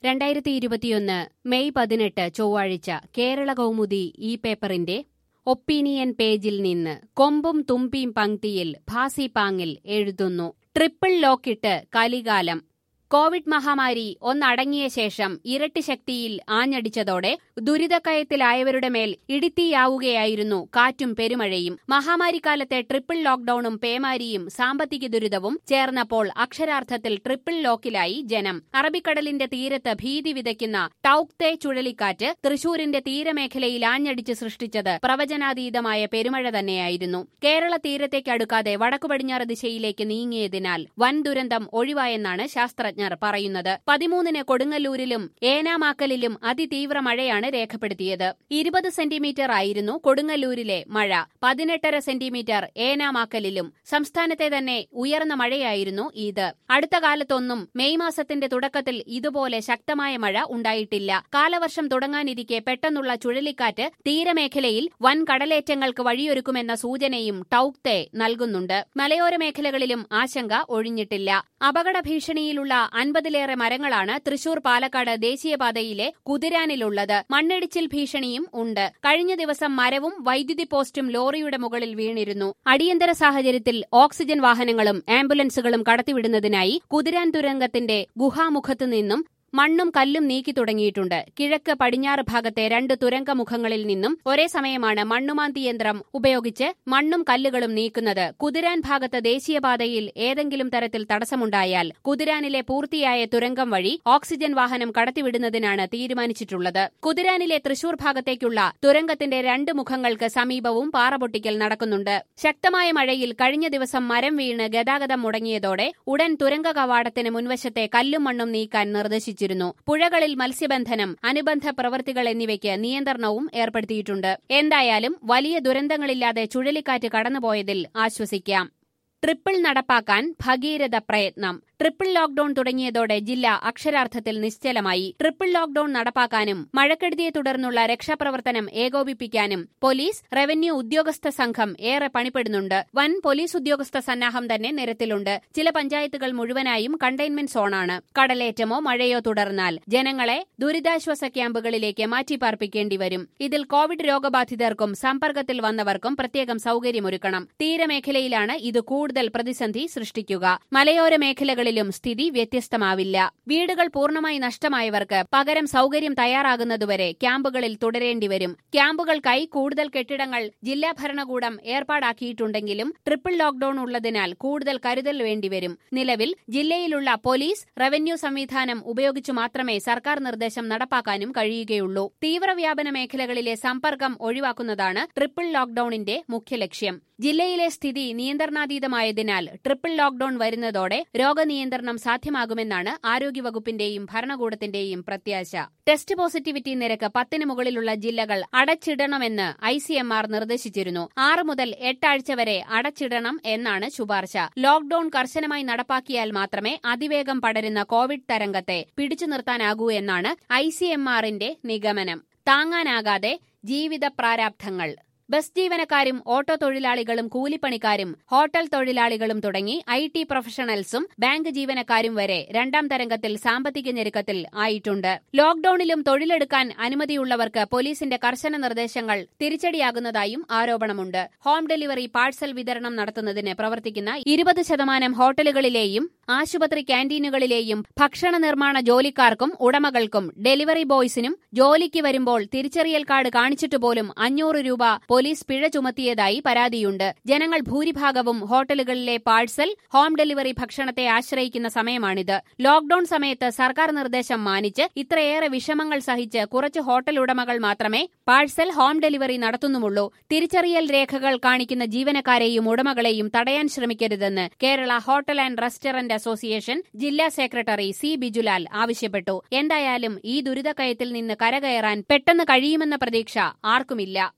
രണ്ടായിരത്തി ഇരുപത്തിയൊന്ന് മെയ് പതിനെട്ട് ചൊവ്വാഴ്ച കേരള കൗമുദി ഈ പേപ്പറിന്റെ ഒപ്പീനിയൻ പേജിൽ നിന്ന് കൊമ്പും തുമ്പിയും പങ്ക്തിയിൽ ഭാസി പാങ്ങിൽ എഴുതുന്നു ട്രിപ്പിൾ ലോക്കിട്ട് കലികാലം കോവിഡ് മഹാമാരി ഒന്നടങ്ങിയ ശേഷം ഇരട്ടി ശക്തിയിൽ ആഞ്ഞടിച്ചതോടെ ദുരിതക്കയത്തിലായവരുടെ മേൽ ഇടിത്തിയാവുകയായിരുന്നു കാറ്റും പെരുമഴയും മഹാമാരിക്കാലത്തെ ട്രിപ്പിൾ ലോക്ഡൌണും പേമാരിയും സാമ്പത്തിക ദുരിതവും ചേർന്നപ്പോൾ അക്ഷരാർത്ഥത്തിൽ ട്രിപ്പിൾ ലോക്കിലായി ജനം അറബിക്കടലിന്റെ തീരത്ത് ഭീതി വിതയ്ക്കുന്ന ടൌക്തെ ചുഴലിക്കാറ്റ് തൃശൂരിന്റെ തീരമേഖലയിൽ ആഞ്ഞടിച്ച് സൃഷ്ടിച്ചത് പ്രവചനാതീതമായ പെരുമഴ തന്നെയായിരുന്നു കേരള തീരത്തേക്ക് അടുക്കാതെ വടക്കു പടിഞ്ഞാറ് ദിശയിലേക്ക് നീങ്ങിയതിനാൽ വൻ ദുരന്തം ഒഴിവായെന്നാണ് ശാസ്ത്രജ്ഞർ പറയുന്നത് പതിമൂന്നിന് കൊടുങ്ങല്ലൂരിലും ഏനാമാക്കലിലും അതിതീവ്ര മഴയാണ് രേഖപ്പെടുത്തിയത് ഇരുപത് സെന്റിമീറ്റർ ആയിരുന്നു കൊടുങ്ങല്ലൂരിലെ മഴ പതിനെട്ടര സെന്റിമീറ്റർ ഏനാമാക്കലിലും സംസ്ഥാനത്തെ തന്നെ ഉയർന്ന മഴയായിരുന്നു ഇത് അടുത്ത കാലത്തൊന്നും മെയ് മാസത്തിന്റെ തുടക്കത്തിൽ ഇതുപോലെ ശക്തമായ മഴ ഉണ്ടായിട്ടില്ല കാലവർഷം തുടങ്ങാനിരിക്കെ പെട്ടെന്നുള്ള ചുഴലിക്കാറ്റ് തീരമേഖലയിൽ വൻ കടലേറ്റങ്ങൾക്ക് വഴിയൊരുക്കുമെന്ന സൂചനയും ടൌക്തെ നൽകുന്നുണ്ട് മലയോര മേഖലകളിലും ആശങ്ക ഒഴിഞ്ഞിട്ടില്ല അപകട ഭീഷണിയിലുള്ള അൻപതിലേറെ മരങ്ങളാണ് തൃശൂർ പാലക്കാട് ദേശീയപാതയിലെ കുതിരാനിലുള്ളത് മണ്ണിടിച്ചിൽ ഭീഷണിയും ഉണ്ട് കഴിഞ്ഞ ദിവസം മരവും വൈദ്യുതി പോസ്റ്റും ലോറിയുടെ മുകളിൽ വീണിരുന്നു അടിയന്തര സാഹചര്യത്തിൽ ഓക്സിജൻ വാഹനങ്ങളും ആംബുലൻസുകളും കടത്തിവിടുന്നതിനായി കുതിരാൻ തുരങ്കത്തിന്റെ ഗുഹാമുഖത്തു നിന്നും മണ്ണും കല്ലും നീക്കി തുടങ്ങിയിട്ടുണ്ട് കിഴക്ക് പടിഞ്ഞാറ് ഭാഗത്തെ രണ്ട് തുരങ്കമുഖങ്ങളിൽ നിന്നും ഒരേ സമയമാണ് മണ്ണുമാന്തി യന്ത്രം ഉപയോഗിച്ച് മണ്ണും കല്ലുകളും നീക്കുന്നത് കുതിരാൻ ഭാഗത്ത് ദേശീയപാതയിൽ ഏതെങ്കിലും തരത്തിൽ തടസ്സമുണ്ടായാൽ കുതിരാനിലെ പൂർത്തിയായ തുരങ്കം വഴി ഓക്സിജൻ വാഹനം കടത്തിവിടുന്നതിനാണ് തീരുമാനിച്ചിട്ടുള്ളത് കുതിരാനിലെ തൃശൂർ ഭാഗത്തേക്കുള്ള തുരങ്കത്തിന്റെ രണ്ട് മുഖങ്ങൾക്ക് സമീപവും പാറപൊട്ടിക്കൽ നടക്കുന്നുണ്ട് ശക്തമായ മഴയിൽ കഴിഞ്ഞ ദിവസം മരം വീണ് ഗതാഗതം മുടങ്ങിയതോടെ ഉടൻ തുരങ്ക കവാടത്തിന് മുൻവശത്തെ കല്ലും മണ്ണും നീക്കാൻ നിർദ്ദേശിച്ചു അറിയിച്ചിരുന്നു പുഴകളിൽ മത്സ്യബന്ധനം അനുബന്ധ പ്രവൃത്തികൾ എന്നിവയ്ക്ക് നിയന്ത്രണവും ഏർപ്പെടുത്തിയിട്ടുണ്ട് എന്തായാലും വലിയ ദുരന്തങ്ങളില്ലാതെ ചുഴലിക്കാറ്റ് കടന്നുപോയതിൽ ആശ്വസിക്കാം ട്രിപ്പിൾ നടപ്പാക്കാൻ ഭഗീരഥ പ്രയത്നം ട്രിപ്പിൾ ലോക്ഡൌൺ തുടങ്ങിയതോടെ ജില്ല അക്ഷരാർത്ഥത്തിൽ നിശ്ചലമായി ട്രിപ്പിൾ ലോക്ഡൌൺ നടപ്പാക്കാനും മഴക്കെടുതിയെ തുടർന്നുള്ള രക്ഷാപ്രവർത്തനം ഏകോപിപ്പിക്കാനും പോലീസ് റവന്യൂ ഉദ്യോഗസ്ഥ സംഘം ഏറെ പണിപ്പെടുന്നുണ്ട് വൻ പോലീസ് ഉദ്യോഗസ്ഥ സന്നാഹം തന്നെ നിരത്തിലുണ്ട് ചില പഞ്ചായത്തുകൾ മുഴുവനായും കണ്ടെയ്ൻമെന്റ് സോണാണ് കടലേറ്റമോ മഴയോ തുടർന്നാൽ ജനങ്ങളെ ദുരിതാശ്വാസ ക്യാമ്പുകളിലേക്ക് മാറ്റിപ്പാർപ്പിക്കേണ്ടി വരും ഇതിൽ കോവിഡ് രോഗബാധിതർക്കും സമ്പർക്കത്തിൽ വന്നവർക്കും പ്രത്യേകം സൌകര്യമൊരുക്കണം തീരമേഖലയിലാണ് ഇത് കൂടുതൽ പ്രതിസന്ധി സൃഷ്ടിക്കുക മലയോര മേഖലകളിൽ ജില്ലകളിലും സ്ഥിതി വ്യത്യസ്തമാവില്ല വീടുകൾ പൂർണ്ണമായി നഷ്ടമായവർക്ക് പകരം സൌകര്യം തയ്യാറാകുന്നതുവരെ ക്യാമ്പുകളിൽ തുടരേണ്ടിവരും ക്യാമ്പുകൾക്കായി കൂടുതൽ കെട്ടിടങ്ങൾ ജില്ലാ ഭരണകൂടം ഏർപ്പാടാക്കിയിട്ടുണ്ടെങ്കിലും ട്രിപ്പിൾ ലോക്ഡൌൺ ഉള്ളതിനാൽ കൂടുതൽ കരുതൽ വേണ്ടിവരും നിലവിൽ ജില്ലയിലുള്ള പോലീസ് റവന്യൂ സംവിധാനം ഉപയോഗിച്ചു മാത്രമേ സർക്കാർ നിർദ്ദേശം നടപ്പാക്കാനും കഴിയുകയുള്ളൂ തീവ്രവ്യാപന മേഖലകളിലെ സമ്പർക്കം ഒഴിവാക്കുന്നതാണ് ട്രിപ്പിൾ ലോക്ഡൌണിന്റെ മുഖ്യ ലക്ഷ്യം ജില്ലയിലെ സ്ഥിതി നിയന്ത്രണാതീതമായതിനാൽ ട്രിപ്പിൾ ലോക്ഡൌൺ വരുന്നതോടെ രോഗനിയന്ത്രണം സാധ്യമാകുമെന്നാണ് ആരോഗ്യവകുപ്പിന്റെയും ഭരണകൂടത്തിന്റെയും പ്രത്യാശ ടെസ്റ്റ് പോസിറ്റിവിറ്റി നിരക്ക് പത്തിന് മുകളിലുള്ള ജില്ലകൾ അടച്ചിടണമെന്ന് ഐസിഎംആർ നിർദ്ദേശിച്ചിരുന്നു ആറ് മുതൽ എട്ടാഴ്ച വരെ അടച്ചിടണം എന്നാണ് ശുപാർശ ലോക്ഡൌൺ കർശനമായി നടപ്പാക്കിയാൽ മാത്രമേ അതിവേഗം പടരുന്ന കോവിഡ് തരംഗത്തെ പിടിച്ചു നിർത്താനാകൂ എന്നാണ് ഐസിഎംആറിന്റെ നിഗമനം താങ്ങാനാകാതെ ജീവിത പ്രാരാബ്ധങ്ങൾ ബസ് ജീവനക്കാരും ഓട്ടോ തൊഴിലാളികളും കൂലിപ്പണിക്കാരും ഹോട്ടൽ തൊഴിലാളികളും തുടങ്ങി ഐ ടി പ്രൊഫഷണൽസും ബാങ്ക് ജീവനക്കാരും വരെ രണ്ടാം തരംഗത്തിൽ സാമ്പത്തിക ഞെരുക്കത്തിൽ ആയിട്ടുണ്ട് ലോക്ഡൌണിലും തൊഴിലെടുക്കാൻ അനുമതിയുള്ളവർക്ക് പോലീസിന്റെ കർശന നിർദ്ദേശങ്ങൾ തിരിച്ചടിയാകുന്നതായും ആരോപണമുണ്ട് ഹോം ഡെലിവറി പാഴ്സൽ വിതരണം നടത്തുന്നതിന് പ്രവർത്തിക്കുന്ന ഇരുപത് ശതമാനം ഹോട്ടലുകളിലെയും ആശുപത്രി ക്യാന്റീനുകളിലെയും ഭക്ഷണ നിർമ്മാണ ജോലിക്കാർക്കും ഉടമകൾക്കും ഡെലിവറി ബോയ്സിനും ജോലിക്ക് വരുമ്പോൾ തിരിച്ചറിയൽ കാർഡ് കാണിച്ചിട്ടുപോലും അഞ്ഞൂറ് രൂപ പോലീസ് പിഴ ചുമത്തിയതായി പരാതിയുണ്ട് ജനങ്ങൾ ഭൂരിഭാഗവും ഹോട്ടലുകളിലെ പാഴ്സൽ ഹോം ഡെലിവറി ഭക്ഷണത്തെ ആശ്രയിക്കുന്ന സമയമാണിത് ലോക്ഡൌൺ സമയത്ത് സർക്കാർ നിർദ്ദേശം മാനിച്ച് ഇത്രയേറെ വിഷമങ്ങൾ സഹിച്ച് കുറച്ച് ഹോട്ടൽ ഉടമകൾ മാത്രമേ പാഴ്സൽ ഹോം ഡെലിവറി നടത്തുന്നുമുള്ളൂ തിരിച്ചറിയൽ രേഖകൾ കാണിക്കുന്ന ജീവനക്കാരെയും ഉടമകളെയും തടയാൻ ശ്രമിക്കരുതെന്ന് Kerala Hotel and Restaurant Association ജില്ലാ സെക്രട്ടറി സി ബിജുലാൽ ആവശ്യപ്പെട്ടു എന്തായാലും ഈ ദുരിതക്കയത്തിൽ നിന്ന് കരകയറാൻ പെട്ടെന്ന് കഴിയുമെന്ന പ്രതീക്ഷ ആർക്കുമില്ല